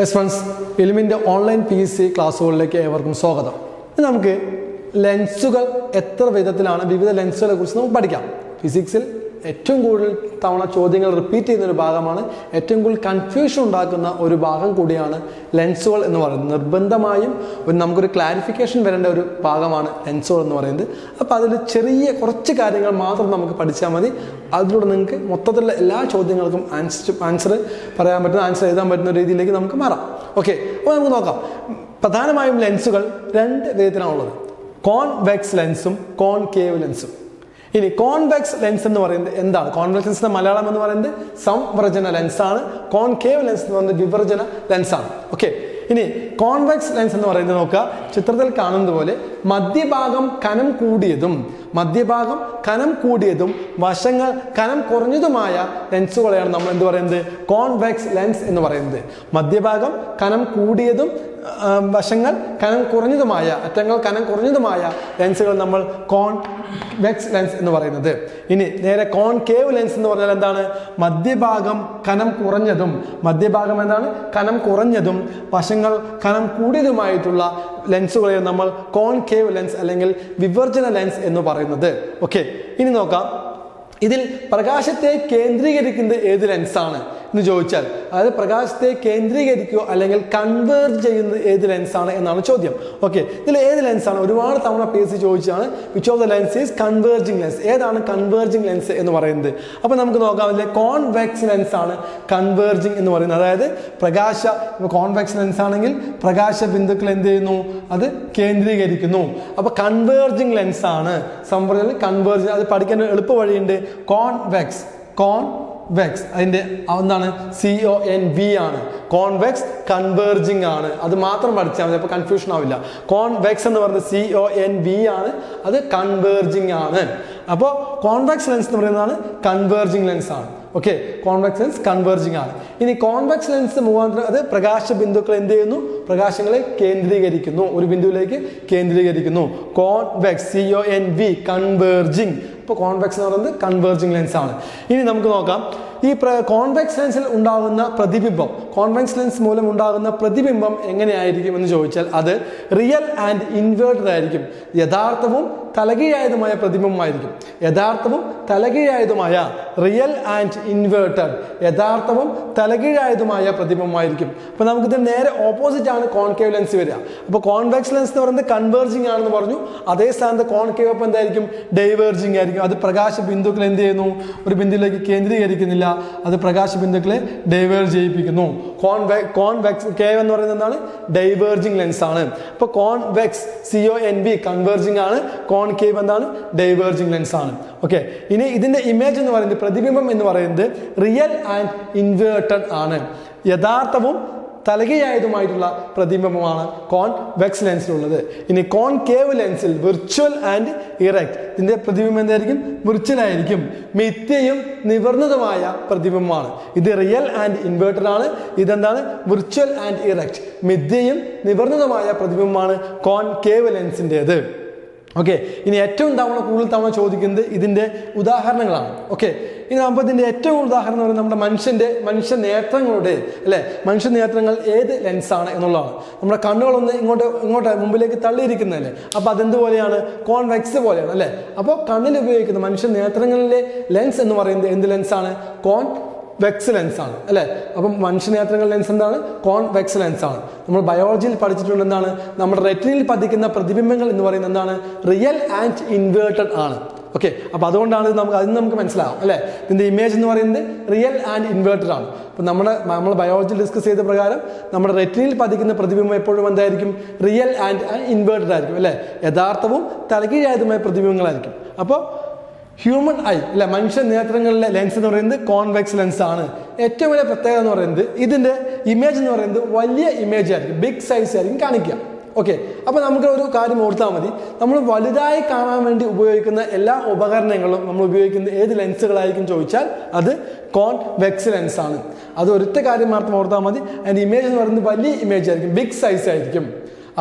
yes friends ഇലിമിൻ്റെ online P S C ക്ലാസ്സുകളിലേക്ക് ഏവർക്കും സ്വാഗതം ഇന്ന് നമുക്ക് ലെൻസുകൾ എത്ര വിധത്തിലാണ് വിവിധ ലെൻസുകളെ കുറിച്ച് നമുക്ക് പഠിക്കാം ഫിസിക്സിൽ ഏറ്റവും കൂടുതൽ തവണ ചോദ്യങ്ങൾ റിപ്പീറ്റ് ചെയ്യുന്ന ഒരു ഭാഗമാണ് ഏറ്റവും കൂടുതൽ കൺഫ്യൂഷൻ ഉണ്ടാക്കുന്ന ഒരു ഭാഗം കൂടിയാണ് ലെൻസുകൾ എന്ന് പറയുന്നത് നിർബന്ധമായും ഒരു നമുക്കൊരു ക്ലാരിഫിക്കേഷൻ വരേണ്ട ഒരു ഭാഗമാണ് ലെൻസുകൾ എന്ന് പറയുന്നത് അപ്പോൾ അതിൽ ചെറിയ കുറച്ച് കാര്യങ്ങൾ മാത്രം നമുക്ക് പഠിച്ചാൽ മതി അതിലൂടെ നിങ്ങൾക്ക് മൊത്തത്തിലുള്ള എല്ലാ ചോദ്യങ്ങൾക്കും ആൻസർ ആൻസർ പറയാൻ പറ്റുന്ന ആൻസർ എഴുതാൻ പറ്റുന്ന രീതിയിലേക്ക് നമുക്ക് മാറാം ഓക്കെ അപ്പോൾ നമുക്ക് നോക്കാം പ്രധാനമായും ലെൻസുകൾ രണ്ട് വിധത്തിലാണുള്ളത് കോൺവെക്സ് ലെൻസും കോൺകേവ് ലെൻസും ഇനി കോൺവെക്സ് ലെൻസ് എന്ന് പറയുന്നത് എന്താണ് കോൺവെക്സ് ലെൻസിന്റെ മലയാളം എന്ന് പറയുന്നത് സംവർജന ലെൻസാണ് കോൺകേവ് ലെൻസ് എന്ന് പറയുന്നത് വിവർജന ലെൻസാണ് ഓക്കെ ഇനി കോൺവെക്സ് ലെൻസ് എന്ന് പറയുന്നത് നോക്കുക ചിത്രത്തിൽ കാണുന്നത് പോലെ മധ്യഭാഗം കനം കൂടിയതും മധ്യഭാഗം കനം കൂടിയതും വശങ്ങൾ കനം കുറഞ്ഞതുമായ ലെൻസുകളെയാണ് നമ്മൾ എന്ത് പറയുന്നത് കോൺവെക്സ് ലെൻസ് എന്ന് പറയുന്നത് മധ്യഭാഗം കനം കൂടിയതും ആ, വശങ്ങൾ കനം കുറഞ്ഞതുമായ അറ്റങ്ങൾ കനം കുറഞ്ഞതുമായ ലെൻസുകൾ നമ്മൾ കോൺവെക്സ് ലെൻസ് എന്ന് പറയുന്നത് ഇനി നേരെ കോൺകേവ് ലെൻസ് എന്ന് പറഞ്ഞാൽ എന്താണ് മധ്യഭാഗം കനം കുറഞ്ഞതും മധ്യഭാഗം എന്താണ് കനം കുറഞ്ഞതും വശങ്ങൾ കനം കൂടിയതുമായിട്ടുള്ള ലെൻസുകളെ നമ്മൾ കോൺകേവ് ലെൻസ് അല്ലെങ്കിൽ വിവർജന ലെൻസ് എന്ന് പറയുന്നത് ഓക്കെ ഇനി നോക്കാം ഇതിൽ പ്രകാശത്തെ കേന്ദ്രീകരിക്കുന്നത് ഏത് ലെൻസാണ് എന്ന് ചോദിച്ചാൽ അതായത് പ്രകാശത്തെ കേന്ദ്രീകരിക്കുകയോ അല്ലെങ്കിൽ കൺവേർജ് ചെയ്യുന്നത് ഏത് ലെൻസാണ് എന്നാണ് ചോദ്യം ഓക്കെ ഇതിൽ ഏത് ലെൻസാണ് ഒരുപാട് തവണ പി എസ് സി ചോദിച്ചാണ് which of the lens is converging lens ഏതാണ് കൺവേർജിങ് ലെൻസ് എന്ന് പറയുന്നത് അപ്പോൾ നമുക്ക് നോക്കാം അതിലെ കോൺവെക്സ് ലെൻസ് ആണ് കൺവേർജിങ് എന്ന് പറയുന്നത് അതായത് പ്രകാശ കോൺവെക്സ് ലെൻസ് ആണെങ്കിൽ പ്രകാശ ബിന്ദുക്കൾ എന്ത് ചെയ്യുന്നു അത് കേന്ദ്രീകരിക്കുന്നു അപ്പോൾ കൺവേർജിങ് ലെൻസ് ആണ് സംപ്രദായം കൺവേർജ് അത് പഠിക്കാൻ ഒരു എളുപ്പ വഴിയുണ്ട് കോൺവെക്സ് കോൺ വെക്സ് അതിൻ്റെ എന്താണ് സി ഒ എൻ വി ആണ് കോൺവെക്സ് കൺവേർജിങ് ആണ് അത് മാത്രം പഠിച്ചാൽ മതി അപ്പോൾ കൺഫ്യൂഷൻ ആവില്ല കോൺവെക്സ് എന്ന് പറയുന്നത് സി ഒ എൻ വി ആണ് അത് കൺവേർജിങ് ആണ് അപ്പോൾ കോൺവെക്സ് ലെൻസ് എന്ന് പറയുന്നതാണ് കൺവേർജിങ് ലെൻസ് ആണ് ഓക്കെ കോൺവെക്സ് ലെൻസ് കൺവേർജിങ് ആണ് ഇനി കോൺവെക്സ് ലെൻസ് മുഖാന്തരം അത് പ്രകാശ ബിന്ദുക്കൾ എന്ത് ചെയ്യുന്നു പ്രകാശങ്ങളെ കേന്ദ്രീകരിക്കുന്നു ഒരു ബിന്ദുവിലേക്ക് കേന്ദ്രീകരിക്കുന്നു convex C O N V converging ഇപ്പോൾ കോൺവെക്സ് എന്ന് പറയുന്നത് കൺവേർജിങ് ലെൻസ് ആണ് ഇനി നമുക്ക് നോക്കാം ഈ കോൺവെക്സ് ലെൻസിൽ ഉണ്ടാകുന്ന പ്രതിബിംബം കോൺവെക്സ് ലെൻസ് മൂലം ഉണ്ടാകുന്ന പ്രതിബിംബം എങ്ങനെയായിരിക്കും എന്ന് ചോദിച്ചാൽ അത് റിയൽ ആൻഡ് ഇൻവേർട്ടഡ് ആയിരിക്കും യഥാർത്ഥവും തലകീഴായതുമായ പ്രതിബിംബമായിരിക്കും യഥാർത്ഥവും തലകീഴായതുമായ റിയൽ ആൻഡ് ഇൻവേർട്ടഡ് യഥാർത്ഥവും തലകീഴായതുമായ പ്രതിബിംബമായിരിക്കും അപ്പോൾ നമുക്കിത് നേരെ ഓപ്പോസിറ്റ് ആണ് കോൺകേവ് ലെൻസ് വരിക അപ്പോൾ കോൺവെക്സ് ലെൻസ് എന്ന് പറയുന്നത് കൺവേർജിങ് ആണെന്ന് പറഞ്ഞു അതേ സ്ഥാനത്ത് കോൺകേവ് അപ്പോൾ എന്തായിരിക്കും ഡൈവേർജിങ് ആയിരിക്കും അത് പ്രകാശ ബിന്ദുക്കൾ എന്ത് ചെയ്യുന്നു ഒരു ബിന്ദുവിലേക്ക് കേന്ദ്രീകരിക്കുന്നില്ല അത് പ്രകാശ ബിന്ദുക്കളെ ഡൈവേർജ് ചെയ്യിപ്പിക്കുന്നു കോൺവെ കോൺവെക്സ് കേവ് എന്ന് പറയുന്നത് എന്താണ് ഡൈവേർജിങ് ലെൻസ് ആണ് അപ്പോൾ convex C O N V converging ആണ് കോൺകേവ് എന്താണ് ഡൈവേർജിങ് ലെൻസ് ആണ് ഓക്കെ ഇനി ഇതിന്റെ ഇമേജ് എന്ന് പറയുന്നത് പ്രതിബിംബം എന്ന് പറയുന്നത് റിയൽ ആൻഡ് ഇൻവേർട്ടഡ് ആണ് യഥാർത്ഥവും തലകയായതുമായിട്ടുള്ള പ്രതിബിംബമാണ് കോൺ വെക്സ് ലെൻസിലുള്ളത് ഇനി കോൺ കേവ് ലെൻസിൽ വിർച്വൽ ആൻഡ് ഇറക്റ്റ് ഇതിന്റെ പ്രതിബിംബം എന്തായിരിക്കും വിർച്വൽ ആയിരിക്കും മിഥ്യയും നിവർന്നതുമായ പ്രതിബിംബമാണ് ഇത് റിയൽ ആൻഡ് ഇൻവേർട്ടഡ് ആണ് ഇതെന്താണ് വിർച്വൽ ആൻഡ് ഇറക്റ്റ് മിഥ്യയും നിവർന്നതുമായ പ്രതിബിംബമാണ് കോൺ കേവ് ലെൻസിൻ്റെത് ഓക്കെ ഇനി ഏറ്റവും തവണ കൂടുതൽ തവണ ചോദിക്കുന്നത് ഇതിന്റെ ഉദാഹരണങ്ങളാണ് ഓക്കെ ഇനി നമുക്ക് ഇതിന്റെ ഏറ്റവും കൂടുതൽ ഉദാഹരണം എന്ന് പറയുന്നത് നമ്മുടെ മനുഷ്യന്റെ മനുഷ്യ നേത്രങ്ങളുടെ അല്ലെ മനുഷ്യ നേത്രങ്ങൾ ഏത് ലെൻസാണ് എന്നുള്ളതാണ് നമ്മുടെ കണ്ണുകളൊന്ന് ഇങ്ങോട്ട് ഇങ്ങോട്ട് മുമ്പിലേക്ക് തള്ളിയിരിക്കുന്നതല്ലേ അപ്പൊ അതെന്തുപോലെയാണ് കോൺവെക്സ് പോലെയാണ് അല്ലെ അപ്പോൾ കണ്ണിൽ ഉപയോഗിക്കുന്ന മനുഷ്യ നേത്രങ്ങളിലെ ലെൻസ് എന്ന് പറയുന്നത് എന്ത് ലെൻസാണ് കോൺ വെക്സ് ലെൻസ് ആണ് അല്ലെ അപ്പം മനുഷ്യനേത്രങ്ങൾ ലെൻസ് എന്താണ് കോൺവെക്സ് ലെൻസ് ആണ് നമ്മൾ ബയോളജിയിൽ പഠിച്ചിട്ടുണ്ട് എന്താണ് നമ്മുടെ റെറ്റിനിൽ പതിക്കുന്ന പ്രതിബിംബങ്ങൾ എന്ന് പറയുന്നത് എന്താണ് റിയൽ ആൻഡ് ഇൻവേർട്ടഡ് ആണ് ഓക്കെ അപ്പൊ അതുകൊണ്ടാണ് ഇത് നമുക്ക് അതിന് നമുക്ക് മനസ്സിലാവും അല്ലെ ഇതിന്റെ ഇമേജ് എന്ന് പറയുന്നത് റിയൽ ആൻഡ് ഇൻവേർട്ടഡ് ആണ് അപ്പൊ നമ്മുടെ നമ്മൾ ബയോളജി ഡിസ്കസ് ചെയ്ത പ്രകാരം നമ്മുടെ റെറ്റിനിൽ പതിക്കുന്ന പ്രതിബിംബം എപ്പോഴും എന്തായിരിക്കും റിയൽ ആൻഡ് ഇൻവേർട്ടഡ് ആയിരിക്കും അല്ലെ യഥാർത്ഥവും തലകീഴായതുമായ പ്രതിബിംബങ്ങളായിരിക്കും അപ്പോൾ ഹ്യൂമൻ ഐ അല്ലെ മനുഷ്യ നേത്രങ്ങളിലെ ലെൻസ് എന്ന് പറയുന്നത് കോൺവെക്സ് ലെൻസ് ആണ് ഏറ്റവും വലിയ പ്രത്യേകത എന്ന് പറയുന്നത് ഇതിന്റെ ഇമേജ് എന്ന് പറയുന്നത് വലിയ ഇമേജ് ആയിരിക്കും ബിഗ് സൈസ് ആയിരിക്കും കാണിക്കുക ഓക്കെ അപ്പൊ നമുക്ക് ഒരു കാര്യം ഓർത്താൽ മതി നമ്മൾ വലുതായി കാണാൻ വേണ്ടി ഉപയോഗിക്കുന്ന എല്ലാ ഉപകരണങ്ങളും നമ്മൾ ഉപയോഗിക്കുന്ന ഏത് ലെൻസുകളായിരിക്കും ചോദിച്ചാൽ അത് കോൺവെക്സ് ലെൻസ് ആണ് അത് ഒരൊറ്റ കാര്യം മാത്രം ഓർത്താൽ മതി അതിന്റെ ഇമേജ് എന്ന് പറയുന്നത് വലിയ ഇമേജ് ആയിരിക്കും ബിഗ് സൈസ് ആയിരിക്കും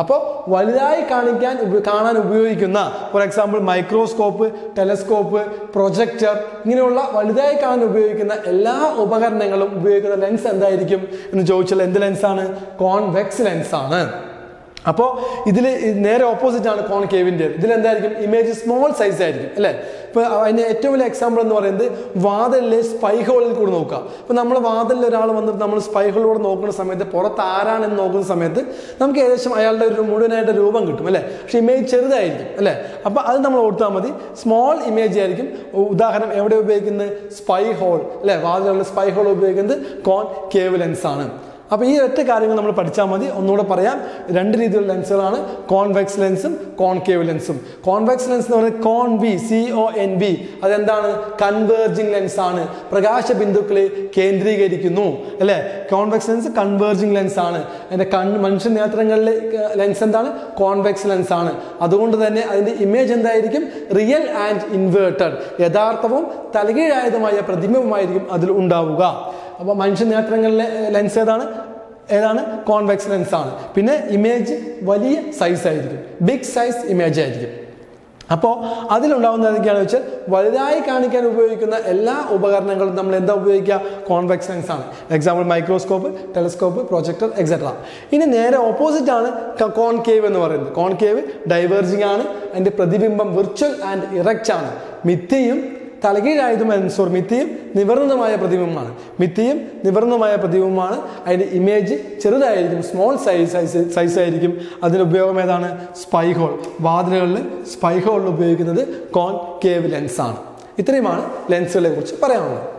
അപ്പോൾ വലുതായി കാണിക്കാൻ ഉപ- കാണാൻ ഉപയോഗിക്കുന്ന for example microscope telescope projector ഇങ്ങനെയുള്ള വലുതായി കാണാൻ ഉപയോഗിക്കുന്ന എല്ലാ ഉപകരണങ്ങളും ഉപയോഗിക്കുന്ന ലെൻസ് എന്തായിരിക്കും എന്ന് ചോദിച്ചാൽ എന്ത് ലെൻസാണ് കോൺവെക്സ് ലെൻസാണ് അപ്പോൾ ഇതിൽ നേരെ ഓപ്പോസിറ്റ് ആണ് കോൺകേവിൻ്റെ ഇതിൽ എന്തായിരിക്കും ഇമേജ് സ്മോൾ സൈസ് ആയിരിക്കും അല്ലേ ഇപ്പോൾ അതിന് ഏറ്റവും വലിയ എക്സാമ്പിൾ എന്ന് പറയുന്നത് വാതിലിലെ സ്പൈ ഹോളിൽ കൂടെ നോക്കുക ഇപ്പോൾ നമ്മൾ വാതിലിൽ ഒരാൾ വന്നിട്ട് നമ്മൾ സ്പൈ ഹോളിലൂടെ നോക്കുന്ന സമയത്ത് പുറത്ത് ആരാണെന്ന് നോക്കുന്ന സമയത്ത് നമുക്ക് ഏകദേശം അയാളുടെ ഒരു മുഴുവനായിട്ട് രൂപം കിട്ടും അല്ലേ പക്ഷെ ഇമേജ് ചെറുതായിരിക്കും അല്ലേ അപ്പോൾ അത് നമ്മൾ ഓർത്താൽ മതി സ്മോൾ ഇമേജ് ആയിരിക്കും ഉദാഹരണം എവിടെ ഉപയോഗിക്കുന്നത് സ്പൈ ഹോൾ അല്ലേ വാതിലുള്ള സ്പൈ ഹോൾ ഉപയോഗിക്കുന്നത് കോൺ കേവ് ലെൻസ് ആണ് അപ്പോൾ ഈ ഒറ്റ കാര്യങ്ങൾ നമ്മൾ പഠിച്ചാൽ മതി ഒന്നുകൂടെ പറയാം രണ്ട് രീതിയിലുള്ള ലെൻസുകളാണ് കോൺവെക്സ് ലെൻസും കോൺകേവ് ലെൻസും കോൺവെക്സ് ലെൻസ് എന്ന് പറയുന്നത് കോൺ ബി സി ഒ എൻ ബി അതെന്താണ് കൺവേർജിങ് ലെൻസ് ആണ് പ്രകാശ ബിന്ദുക്കളെ കേന്ദ്രീകരിക്കുന്നു അല്ലേ കോൺവെക്സ് ലെൻസ് കൺവേർജിങ് ലെൻസ് ആണ് അതിന്റെ കൺ മനുഷ്യ നേത്രങ്ങളിലെ ലെൻസ് എന്താണ് കോൺവെക്സ് ലെൻസ് ആണ് അതുകൊണ്ട് തന്നെ അതിന്റെ ഇമേജ് എന്തായിരിക്കും റിയൽ ആൻഡ് ഇൻവേർട്ടഡ് യഥാർത്ഥവും തലകീഴായതുമായ പ്രതിബിംബമായിരിക്കും അതിൽ ഉണ്ടാവുക അപ്പോൾ മനുഷ്യ നേത്രങ്ങളിലെ ലെൻസ് ഏതാണ് ഏതാണ് കോൺവെക്സ് ലെൻസ് ആണ് പിന്നെ ഇമേജ് വലിയ സൈസ് ആയിരിക്കും ബിഗ് സൈസ് ഇമേജ് ആയിരിക്കും അപ്പോൾ അതിലുണ്ടാവുന്ന എന്തൊക്കെയാണെന്ന് വെച്ചാൽ വലുതായി കാണിക്കാൻ ഉപയോഗിക്കുന്ന എല്ലാ ഉപകരണങ്ങളും നമ്മൾ എന്താ ഉപയോഗിക്കുക കോൺവെക്സ് ലെൻസ് ആണ് example microscope telescope projector etcetera ഇനി നേരെ ഓപ്പോസിറ്റ് ആണ് കോൺകേവ് എന്ന് പറയുന്നത് കോൺകേവ് ഡൈവേർജിങ് ആണ് അതിൻ്റെ പ്രതിബിംബം വിർച്വൽ ആൻഡ് ഇറക്റ്റ് ആണ് മിഥ്യയും തലകീഴായതും സോറി മിഥ്യയും നിവർന്നതുമായ പ്രതിബിംബമാണ് മിഥ്യയും നിവർന്നതുമായ പ്രതിബിംബമാണ് അതിൻ്റെ ഇമേജ് ചെറുതായിരിക്കും സ്മോൾ സൈസ് സൈസ് സൈസ് ആയിരിക്കും അതിന് ഉപയോഗം ഏതാണ് സ്പൈ ഹോൾ വാതിലുകളിൽ സ്പൈ ഹോളിൽ ഉപയോഗിക്കുന്നത് കോൺ കേവ് ലെൻസ് ആണ് ഇത്രയുമാണ് ലെൻസുകളെ കുറിച്ച് പറയാനുള്ളത്